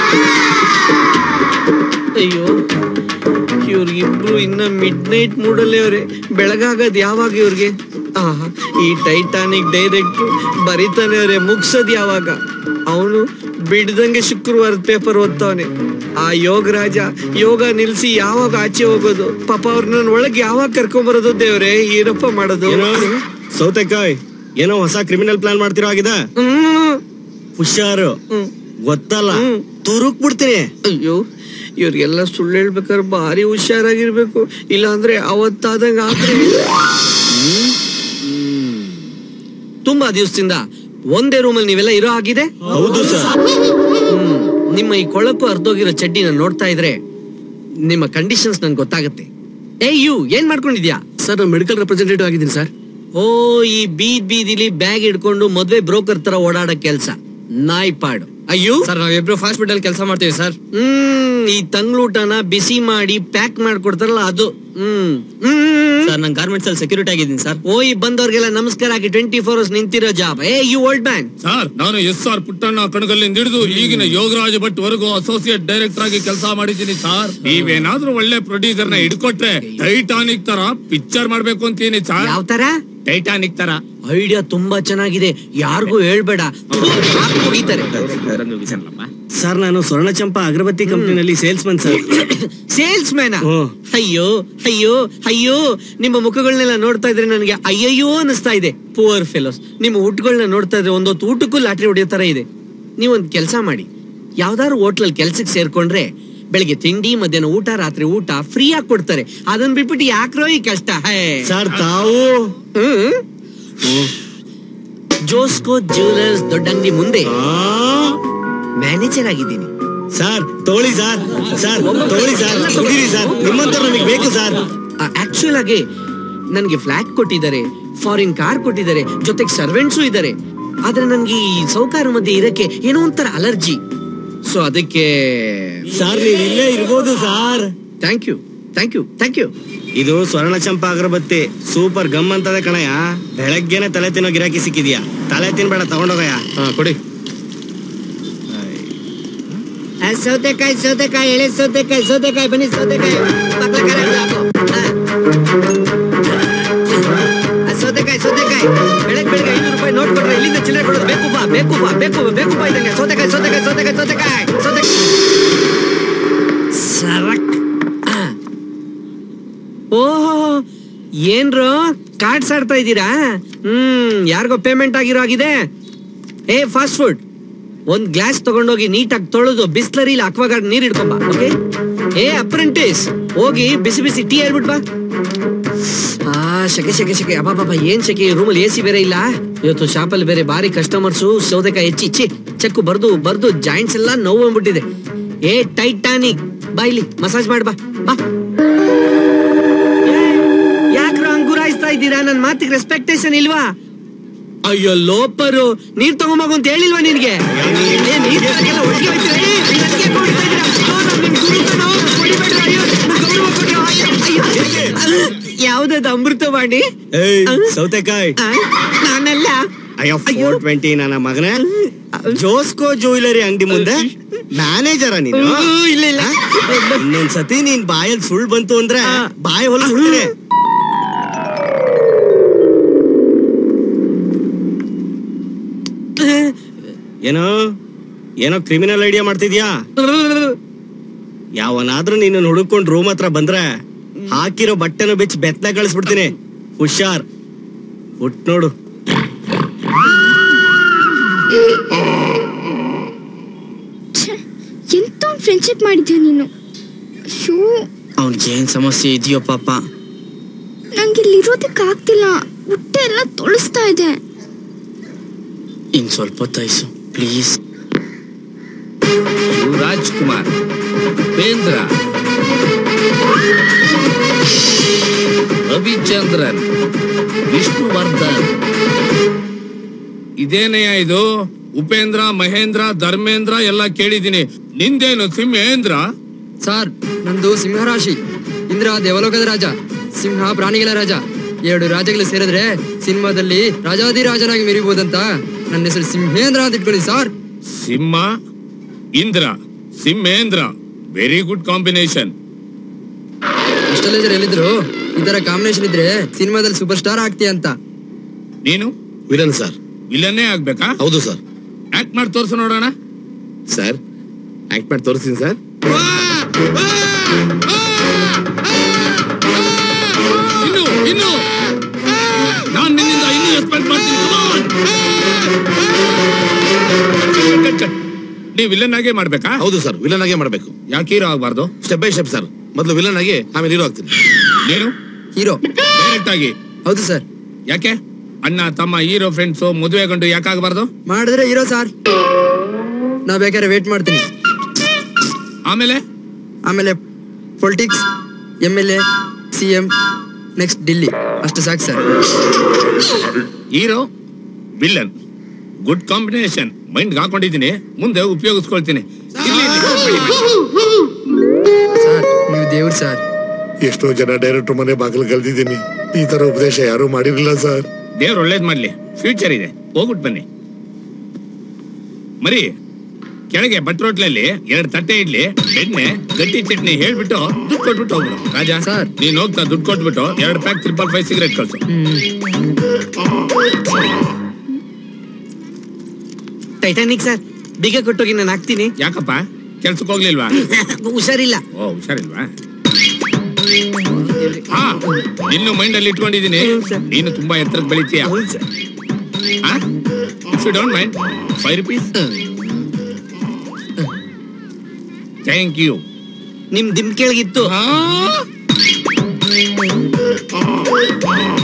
ಅಯ್ಯೋ ಇವ್ರಿಗಿಬ್ರು ಇನ್ನ mid night ಮೂಡಲ್ಲೇ ಅವ್ರೆ ಬೆಳಗಾಗದ್ ಯಾವಾಗ ಇವ್ರಿಗೆ ಆಹಾ ಈ ಟೈಟಾನಿಕ್ ಡೈರೆಕ್ಟ್ರು ಬರಿತಾನೆ ಅವ್ರೆ ಮುಗ್ಸದ್ ಯಾವಾಗ ಅವನು ಬಿಡ್ದಂಗೆ ಶುಕ್ರವಾರದ ಪೇಪರ್ ಓದ್ತಾವನೆ ಆ ಯೋಗ ರಾಜ ಯೋಗ ನಿಲ್ಸಿ ಯಾವಾಗ ಆಚೆ ಹೋಗೋದು ಪಾಪ ಅವ್ರನ್ನ ಒಳಗೆ ಯಾವಾಗ ಕರ್ಕೊಂಬರೋದು ದೇವ್ರೆ ಏನಪ್ಪ ಮಾಡೋದು ಏನೋ ಸೌತೆಕಾಯ್ ಏನೋ ಹೊಸ ಕ್ರಿಮಿನಲ್ ಪ್ಲಾನ್ ಮಾಡ್ತಿರೋ ಆಗಿದೆ ಹ್ಮ್ ಹುಷಾರು ಹ್ಮ್ ಗೊತ್ತಲ್ಲ ಹ್ಮ್. ತುರುಕ್ ಬಿಡ್ತೀನಿ ಅಯ್ಯೋ ಇವ್ರಿಗೆಲ್ಲ ಸುಳ್ಳು ಹೇಳ್ಬೇಕಾದ್ರೆ ಭಾರಿ ಹುಷಾರಾಗಿರ್ಬೇಕು ಇಲ್ಲ ಅಂದ್ರೆ ಅವತ್ತಾದಂಗ ಆದ್ರೆ ತುಂಬಾ ದಿವಸದಿಂದ ಒಂದೇ ರೂಮಲ್ಲಿ ನೀವೆಲ್ಲ ಇರೋ ಆಗಿದೆ ಹೌದು ಸರ್ ಹ್ಮ್. ನಿಮ್ಮ ಈ ಕೊಳಕು ಅರ್ಧೋಗಿರೋ ಚಡ್ಡಿನ ನೋಡ್ತಾ ಇದ್ರೆ ನಿಮ್ಮ ಕಂಡೀಷನ್ಸ್ ನನ್ಗೆ ಗೊತ್ತಾಗುತ್ತೆ ಏ ಯು ಏನ್ ಮಾಡ್ಕೊಂಡಿದ್ಯಾ ಸರ್ ನಾನು ಮೆಡಿಕಲ್ ರೆಪ್ರೆಸೆಂಟೇಟಿವ್ ಆಗಿದ್ದೀನಿ ಸರ್ ಓ ಈ ಬೀದ್ ಬೀದಿಲಿ ಬ್ಯಾಗ್ ಹಿಡ್ಕೊಂಡು ಮದ್ವೆ ಬ್ರೋಕರ್ ತರ ಓಡಾಡೋ ಕೆಲ್ಸ ನಾಯಿ ಪಾಡು ಅಯ್ಯೋ ಸರ್ ನಾವಿಬ್ರು ಹಾಸ್ಪಿಟಲ್ ಕೆಲಸ ಮಾಡ್ತೀವಿ ಸರ್ ಹ್ಮ್ ಈ ತಂಗ್ಳೂಟನ ಬಿಸಿ ಮಾಡಿ ಪ್ಯಾಕ್ ಮಾಡ್ಕೊಡ್ತಾರಲ್ಲ ಅದು ಹ್ಮ್ ಹ್ಮ್ ಸರ್ ನಾನು ಗಾರ್ಮೆಂಟ್ಸ್ ಅಲ್ಲಿ ಸೆಕ್ಯೂರಿಟಿ ಆಗಿದ್ದೀನಿ ಸರ್ ಓ ಈ ಬಂದವ್ರಿಗೆಲ್ಲ ನಮಸ್ಕಾರ ಹಾಕಿ ಟ್ವೆಂಟಿ ಫೋರ್ ಅವರ್ಸ್ ನಿಂತಿರೋ job hey you old man sir ನಾನು ಎಸ್ ಆರ್ ಪುಟ್ಟಣ್ಣ ಕಣಗಲ್ಲಿಂದ ಹಿಡಿದು ಈಗಿನ ಯೋಗರಾಜ್ ಭಟ್ ವರೆಗೂ ಅಸೋಸಿಯೇಟ್ ಡೈರೆಕ್ಟರ್ ಆಗಿ ಕೆಲಸ ಮಾಡಿದ್ದೀನಿ ಸರ್ ನೀವೇನಾದ್ರೂ ಒಳ್ಳೆ ಪ್ರೊಡ್ಯೂಸರ್ ನ ಹಿಡ್ಕೊಟ್ರೆ ಟೈಟಾನಿಕ್ ತರ ಪಿಕ್ಚರ್ ಮಾಡ್ಬೇಕು ಅಂತೀನಿ ಸರ್ ಯಾವ ತರ ಟೈಟಾನಿಕ್ ತರ ಐಡಿಯಾ ತುಂಬಾ ಚೆನ್ನಾಗಿದೆ ಯಾರಿಗೂ ಹೇಳ್ಬೇಡ ಹಾಕ್ ಮುಗಿತಾರೆ ಸರ್ ನಾನು ಸ್ವರ್ಣಚಂಪಾ ಅಗರಬತ್ತಿ ಕಂಪ್ನಿನಲ್ಲಿ salesman sir salesman hmm. ಅಯ್ಯೋ ಅಯ್ಯೋ ಅಯ್ಯೋ ನಿಮ್ಮ ಮುಖಗಳನ್ನೆಲ್ಲ ನೋಡ್ತಾ ಇದ್ರೆ ನನಗೆ ಅಯ್ಯಯ್ಯೋ ಅನಿಸ್ತಾ ಇದೆ ಪುವರ್ ಫೆಲೋಸ್ ನಿಮ್ಮ ಊಟಗಳನ್ನ ನೋಡ್ತಾ ಇದ್ರೆ ಒಂದೊತ್ತು ಊಟಕ್ಕೂ ಲಾಟ್ರಿ ಹೊಡೆಯೋ ತರ ಇದೆ ನೀವೊಂದ್ ಕೆಲಸ ಮಾಡಿ ಯಾವ್ದಾದ್ರು ಹೋಟ್ಲಲ್ಲಿ ಕೆಲ್ಸಕ್ಕೆ ಸೇರ್ಕೊಂಡ್ರೆ ಬೆಳಿಗ್ಗೆ ತಿಂಡಿ ಮಧ್ಯಾಹ್ನ ಊಟ ರಾತ್ರಿ ಊಟ ಫ್ರೀ ಆಗಿ ಕೊಡ್ತಾರೆ ಅದನ್ನ ಬಿಟ್ಬಿಟ್ಟು ಯಾಕ್ರೋ ಈ ಕಷ್ಟ ಹೇ ಸರ್ ತಾವು ಹ್ಮ್ ಜೋಸ್ಕೋ ಜ್ಯುವೆಲರ್ಸ್ ದೊಡ್ಡ ಅಂಗಡಿ ಮುಂದೆ ಆ? ಮ್ಯಾನೇಜರ್ ಆಗಿದ್ದೀನಿ ಸರ್ ತಗೊಳ್ಳಿ ಸರ್ ಸರ್ ತಗೊಳ್ಳಿ ಸರ್ ಕುಡೀರಿ ಸರ್ ನಿಮ್ಮಂತ ನಮಗೆ ಬೇಕು ಸರ್ ಆಕ್ಚುಲ್ ಆಗಿ ನನಗೆ ಫ್ಲಾಟ್ ಕೊಟ್ಟಿದ್ದಾರೆ ಫಾರಿನ್ ಕಾರ್ ಕೊಟ್ಟಿದ್ದಾರೆ ಜೊತೆಗೆ ಸರ್ವೆಂಟ್ಸು ಇದ್ದಾರೆ ಆದ್ರೆ ನನ್ಗೆ ಈ ಸೌಕಾರ ಮಧ್ಯೆ ಇರಕ್ಕೆ ಏನೋ ಒಂಥರ ಅಲರ್ಜಿ ಸೊ ಅದಕ್ಕೆ ಸರ್ ನೀವು ಇಲ್ಲೇ ಇರ್ಬೋದು sir thank you thank you thank you ಇದು ಸ್ವರ್ಣಚಂಪಾ ಅಗರಬತ್ತಿ ಸೂಪರ್ ಗಮ್ ಅಂತದೆ ಕಣಯ್ಯ ಬೆಳಗ್ಗೆನೆ ತಲೆ ತಿನ್ನೋ ಗಿರಾಕಿ ಸಿಕ್ಕಿದ್ಯಾ ತಲೆ ತಿನ್ಬೇಡ ತಗೊಂಡೋಗಯ್ಯ ಹಾ ಕೊಡಿ ಸೌತೆಕಾಯಿ ಸೌತೆಕಾಯಿ ಎಳೆ ಸೌತೆಕಾಯಿ ಸೌತೆಕಾಯಿ ಬನ್ನಿ ಸೌತೆಕಾಯಿ ಸೌತೆಕಾಯಿ ಸೌತೆಕಾಯಿ ಬೆಳಗ್ಗೆ ಬೆಳಗ್ಗೆ ಐನೂರು ರೂಪಾಯಿ ನೋಟ್ ಕೊಟ್ರೆ ಇಲ್ಲಿಂದ ಚಿಲ್ಲರೆ ಕೊಡೋದು ಬೇಕು ಬಾ ಬೇಕು ಬಾ ಬೇಕು ಬಾ ಬೇಕು ಬಾ ಇದಂಗೆ ಸೌತೆಕಾಯಿ ಸೌತೆಕಾಯಿ ಸೌತೆಕಾಯಿ ಸೌತೆಕಾಯಿ ಸೌತೆಕಾಯಿ ಸರಕ್ ಓಹೋ ಏನ್ರು ಕಾರ್ಡ್ಸ್ ಆಡ್ತಾ ಇದ್ದೀರಾ ಹ್ಮ್ ಯಾರಿಗೋ ಪೇಮೆಂಟ್ ಆಗಿರೋ ಆಗಿದೆ ಏ ಫಾಸ್ಟ್ ಫುಡ್ ಒಂದ್ ಗ್ಲಾಸ್ ತಗೊಂಡೋಗಿ ನೀಟಾಗಿ ತೊಳೆದು ಬಿಸ್ಲರಿಲಿ ಅಕ್ವಾಗಾರ್ಡ್ ನೀರ್ ಇಡ್ಕೊಂಬ ಓಕೆ ಏ ಅಪ್ರೆಂಟಿಸ್ ಹೋಗಿ ಬಿಸಿ ಬಿಸಿ ಟೀ ಹೇಳ್ಬಿಟ್ ಬಾ ಆ ಶಕೆ ಶಕೆ ಶಕೆ ಅಬ್ಬಾ ಏನ್ ಶಕೆ ರೂಮಲ್ಲಿ ಎ ಸಿ ಬೇರೆ ಇಲ್ಲ ಇವತ್ತು ಶಾಪಲ್ಲಿ ಬೇರೆ ಬಾರಿ ಕಸ್ಟಮರ್ಸು ಸೌದೆಕಾಯಿ ಹೆಚ್ಚಿ ಇಚ್ಚಿ ಚೆಕ್ಕು ಬರ್ದು ಬರ್ದು ಜಾಯಿಂಟ್ಸ್ ಎಲ್ಲ ನೋವು ಬಂದ್ಬಿಟ್ಟಿದೆ ಏ ಟೈಟಾನಿಕ್ ಬಾ ಇಲ್ಲಿ ಮಸಾಜ್ ಮಾಡ್ ಬಾ ಬಾ ಯಾಕ್ರ ಅಂಗುರಾಯಿಸ್ತಾ ಇದ್ದೀರಾ ನನ್ ಮಾತಿಗೆ ರೆಸ್ಪೆಕ್ಟೇಷನ್ ಇಲ್ವಾ ಅಯ್ಯೋ ಲೋಪರು ನೀರ್ ತಗೊಂಬೋಗು ಅಂತ ಹೇಳಿಲ್ವಾ ನಿನ್ಗೆ ಏ, ನೀರ್ ತರಕ್ಕೆಲ್ಲ ಒಟ್ಟಿಗೆ ಹೋಯ್ತೀರಾ? ಏ, ನನಗೆ ಯಾಕೆ ಹೊಡಿತಾ ಇದ್ದೀರಾ? ಅಯ್ಯೋ, ನಾನ್ ನಿಮ್ ಗುರು ಕಣೋ, ಹೊಡಿಬೇಡ್ರಿ, ಅಯ್ಯೋ, ನನ್ ಗೌರವ ಕೊಡಿ, ಅಯ್ಯೋ, ಅಯ್ಯೋ. ಯಾವ್ದದು ಅಮೃತವಾಣಿ ಏಯ್ ಸೌತೆಕಾಯಿ ಆ, ನಾನಲ್ಲ ಅಯ್ಯೋ ಫೋರ್ ಟ್ವೆಂಟಿ ನನ್ನ ಮಗನೇ ಜೋಸ್ಕೋ ಜ್ಯುವೆಲರಿ ಅಂಗಡಿ ಮುಂದೆ ಮ್ಯಾನೇಜರ ನೀನು ಹ್ಮ್, ಇಲ್ಲ ಇಲ್ಲ ಇನ್ನೊಂದ್ಸತಿ ನೀನ್ ಬಾಯಲ್ಲಿ ಸುಳ್ಳು ಬಂತು ಅಂದ್ರೆ ಆ. ಬಾಯಿ ಹೊಲಿಸ್ಬಿಡ್ತೀನಿ ಏನೋ ಏನೋ ಕ್ರಿಮಿನಲ್ ಐಡಿಯಾ ಮಾಡ್ತಿದ್ಯಾ ಯಾವನಾದ್ರೂ ನಿನ್ನ ಹುಡುಕೊಂಡು ರೂಮ್ ಹತ್ರ ಬಂದ್ರೆ ಹಾಕಿರೋ ಬಟ್ಟೆನ ಬೆಚ್ಚ ಬೆತ್ತ ಕಳಿಸ್ಬಿಡ್ತೀನಿ ಹುಷಾರ್ ಹುಟ್ ನೋಡು ಎಂತ ಫ್ರೆಂಡ್ಶಿಪ್ ಮಾಡಿದ್ಯಾ ನೀನು ಶೂ ಅವ್ನಿಗೆ ಏನ್ ಸಮಸ್ಯೆ ಇದೆಯೋ ಪಾಪ ನಂಗೆ ಇಲ್ಲಿ ಇರೋದಕ್ಕೆ ಆಗ್ತಿಲ್ಲ ಹೊಟ್ಟೆ ಎಲ್ಲ ತೊಳಸ್ತಾ ಇದೆ ಇನ್ ಸ್ವಲ್ಪ ಹೊತ್ತಾಯ್ಸು ಪ್ಲೀಸ್ ರಾಜ್ಕುಮಾರ್ ಉಪೇಂದ್ರ ರವಿಚಂದ್ರನ್ ವಿಷ್ಣುವರ್ಧನ್ ಇದೇನಯ್ಯ ಇದು ಉಪೇಂದ್ರ ಮಹೇಂದ್ರ ಧರ್ಮೇಂದ್ರ ಎಲ್ಲ ಕೇಳಿದೀನಿ ನಿಂದೇನು ಸಿಂಹೇಂದ್ರ ಸರ್ ನಂದು ಸಿಂಹರಾಶಿ ಇಂದ್ರ ದೇವಲೋಕದ ರಾಜ ಸಿಂಹ ಪ್ರಾಣಿಗಳ ರಾಜ ಎರಡು ರಾಜಗಳು ಸೇರಿದ್ರೆ ಸಿನಿಮಾದಲ್ಲಿ ರಾಜಾದಿರಾಜನಾಗಿ ಮೆರಿಬಹುದಂತ ನನ್ನ ಹೆಸರು ಸಿಂಹೇಂದ್ರ ಅಂತ ಇಟ್ಕೊಳ್ಳಿ sir Simha Indra Simhendra very good combination astrologer ಎಲ್ಲಿದ್ರು ಈ ತರ ಕಾಂಬಿನೇಷನ್ ಇದ್ರೆ ಸಿನಿಮಾದಲ್ಲಿ ಸೂಪರ್ ಸ್ಟಾರ್ ಆಗ್ತೀಯ ಅಂತ ನೀನು ವಿಲನ್ ಸರ್ ವಿಲನ್ನೇ ಆಗ್ಬೇಕಾ ಹೌದು ಸರ್ ಆಕ್ಟ್ ಮಾಡಿ ತೋರ್ಸು ನೋಡೋಣ ಸರ್ ಆಕ್ಟ್ ಮಾಡಿ ತೋರಿಸ್ತೀನಿ ಸರ್ ಇನ್ನು ಇನ್ನು ನಾನ್ ನಿನ್ನಿಂದ ಇನ್ನೂ ಎಕ್ಸ್ಪೆಕ್ಟ್ ಮಾಡ್ತೀನಿ Come on. Cut, cut, cut. ನೀವ್ ವಿಲನ್ ಆಗೇ ಮಾಡ್ಬೇಕಾ ಹೌದು ಸರ್ ವಿಲನ್ ಆಗೇ ಮಾಡಬೇಕು ಯಾಕೆ ಹೀರೋ ಆಗ್ಬಾರ್ದು ಸ್ಟೆಪ್ ಬೈ ಸ್ಟೆಪ್ ಸರ್ ಮೊದಲು ವಿಲನ್ ಆಗಿ ಆಮೇಲೆ ಹೀರೋ ಆಗ್ತೀನಿ ನೀನು ಹೀರೋ ಡೈರೆಕ್ಟ್ ಆಗಿ ಹೌದು ಸರ್ ಯಾಕೆ ಅಣ್ಣ ತಮ್ಮ ಹೀರೋ ಫ್ರೆಂಡ್ಸ್ ಮದುವೆ ಗಂಡು ಯಾಕಾಗಬಾರ್ದು ಮಾಡಿದ್ರೆ ಹೀರೋ ಸರ್ ನಾ ಬೇಕಾದ್ರೆ ವೇಟ್ ಮಾಡ್ತೀನಿ ಆಮೇಲೆ ಆಮೇಲೆ politics M L A C M next Delhi ಅಷ್ಟು ಸಾಕು sir hero villain good combination mind ಹಾಕೊಂಡಿದ್ದೀನಿ ಮುಂದೆ ಉಪಯೋಗಿಸ್ಕೊಳ್ತೀನಿ ಇರ್ಲಿ, ಇರ್ಲಿ, ಕೊಟ್ಬಿಡಿ, ಬಿಡಿ. ಸರ್ ನೀವು ದೇವ್ರು ಸರ್ ಎಷ್ಟೋ ಜನ ಡೈರೆಕ್ಟರ್ ಮನೆ ಬಾಗಿಲು ಕಲ್ತಿದ್ದೀನಿ ಈ ತರ ಉಪದೇಶ ಯಾರು ಮಾಡಿರಲಿಲ್ಲ ಸರ್ ದೇವ್ರು ಒಳ್ಳೇದ್ ಮಾಡ್ಲಿ ಫ್ಯೂಚರ್ ಇದೆ ಹೋಗ್ಬಿಟ್ಟು ಬನ್ನಿ ಮರಿ ಕೆಳಗೆ ಬಟ್ರೋಟ್ಲಲ್ಲಿ ಎರಡು ತಟ್ಟೆ ಇಡ್ಲಿ ಬೆಣ್ಣೆ ಗಟ್ಟಿ ಚಟ್ನಿ ಹೇಳ್ಬಿಟ್ಟು ದುಡ್ಡು ಕೊಟ್ಬಿಟ್ಟು ಹೋಗ್ಬಿಡು ರಾಜಾ ಸರ್. ನೀನ್ ಹೋಗ್ತಾ ದುಡ್ಡು ಕೊಟ್ಬಿಟ್ಟು ಎರಡು ಪ್ಯಾಕ್ ತ್ರಿಪಲ್ ಫೈವ್ ಸಿಗರೇಟ್ ಕಳ್ಸು ಟೈಟಾನಿಕ್ ಸರ್ ಬೀಗ ಕೊಟ್ಟೋಗಿ ನಾನು ಹಾಕ್ತೀನಿ ಯಾಕಪ್ಪ ಕೆಲ್ಸಕ್ಕೆ ಹೋಗ್ಲಿಲ್ವಾ ಹುಷಾರಿಲ್ಲ ಓ ಹುಷಾರಿಲ್ವಾ ಹಾ ಇನ್ನು ಮೈಂಡ್ ಅಲ್ಲಿ ಇಟ್ಕೊಂಡಿದ್ದೀನಿ ಹ್ಮ್, ಸರ್. ನೀನು ತುಂಬಾ ಎತ್ತರಕ್ಕೆ ಬೆಳಿತೀಯ ಹೌದು sir if you don't mind five rupees thank you ನಿಮ್ ದಿಮ್ ಕೆಳಗಿತ್ತು ಆ